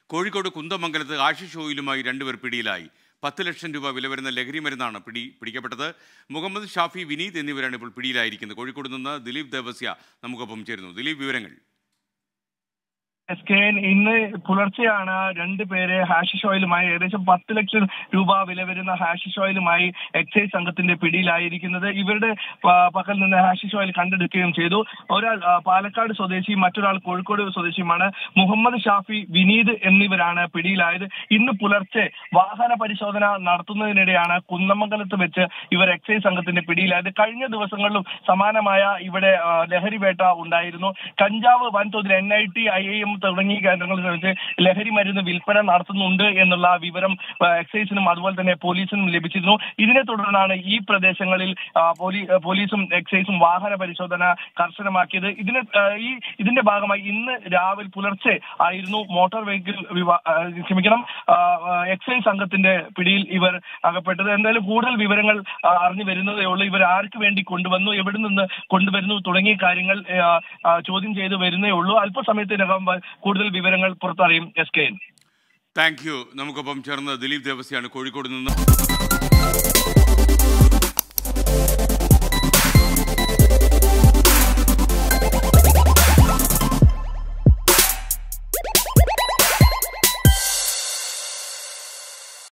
കോഴിക്കോട് കുന്തമംഗലത്ത് ആശിഷ് ഓയിലുമായി രണ്ടുപേർ പിടിയിലായി പത്ത് ലക്ഷം രൂപ വില വരുന്ന ലഹരി മരുന്നാണ് പിടി പിടിക്കപ്പെട്ടത് മുഹമ്മദ് ഷാഫി വിനീത് എന്നിവരാണ് ഇപ്പോൾ പിടിയിലായിരിക്കുന്നത് കോഴിക്കോട് നിന്ന് ദിലീപ് ദേവസ്യ നമുക്കൊപ്പം ചേരുന്നു ദിലീപ് വിവരങ്ങൾ എസ് കെ എൻ ഇന്ന് പുലർച്ചെയാണ് രണ്ട് പേരെ ഹാഷിഷ് ഓയിലുമായി ഏകദേശം പത്ത് ലക്ഷം രൂപ വില വരുന്ന ഹാഷിഷ് ഓയിലുമായി എക്സൈസ് സംഘത്തിന്റെ പിടിയിലായിരിക്കുന്നത് ഇവരുടെ പ- പക്കൽ നിന്ന് ഹാഷിഷ് ഓയിൽ കണ്ടെടുക്കുകയും ചെയ്തു ഒരാൾ ആ, പാലക്കാട് സ്വദേശിയും മറ്റൊരാൾ കോഴിക്കോട് സ്വദേശിയുമാണ് മുഹമ്മദ് ഷാഫി വിനീത് എന്നിവരാണ് പിടിയിലായത് ഇന്ന് പുലർച്ചെ വാഹന പരിശോധന നടത്തുന്നതിനിടെയാണ് കുന്നമംഗലത്ത് വെച്ച് ഇവർ എക്സൈസ് സംഘത്തിന്റെ പിടിയിലായത് കഴിഞ്ഞ ദിവസങ്ങളിലും സമാനമായ ഇവിടെ ആ, ലഹരി വേട്ട ഉണ്ടായിരുന്നു കഞ്ചാവ് വൻതോതിൽ N I T I I M തുടങ്ങിയ കേന്ദ്രങ്ങളിൽ വെച്ച് ലഹരി മരുന്ന് വിൽപ്പന നടത്തുന്നുണ്ട് എന്നുള്ള വിവരം ആ, എക്സൈസിനും അതുപോലെ തന്നെ പോലീസിനും ലഭിച്ചിരുന്നു ഇതിനെ തുടർന്നാണ് ഈ പ്രദേശങ്ങളിൽ ആ, പോലീ- ആ, പോലീസും എക്സൈസും വാഹന പരിശോധന കർശനമാക്കിയത് ഇതിന് ആ, ഈ ഇതിന്റെ ഭാഗമായി ഇന്ന് രാവിലെ പുലർച്ചെ ആയിരുന്നു മോട്ടോർ വെഹിക്കിൾ വിവാ- ആ, ക്ഷമിക്കണം ആ, ആ, എക്സൈസ് സംഘത്തിന്റെ പിടിയിൽ ഇവർ അകപ്പെട്ടത് എന്തായാലും കൂടുതൽ വിവരങ്ങൾ ആ, അറിഞ്ഞു വരുന്നതേ ഉള്ളൂ ഇവർ ആർക്ക് വേണ്ടി കൊണ്ടുവന്നു എവിടെ നിന്ന് കൊണ്ടുവരുന്നു തുടങ്ങിയ കാര്യങ്ങൾ ആ, ആ, ചോദ്യം ചെയ്ത് വരുന്നേ ഉള്ളൂ അല്പസമയത്തിനകം വ- കൂടുതൽ വിവരങ്ങൾ പുറത്തറിയും S K N thank you നമുക്കൊപ്പം ചേർന്ന് ദിലീപ് ദേവസ്യാണ് കോഴിക്കോട് നിന്ന്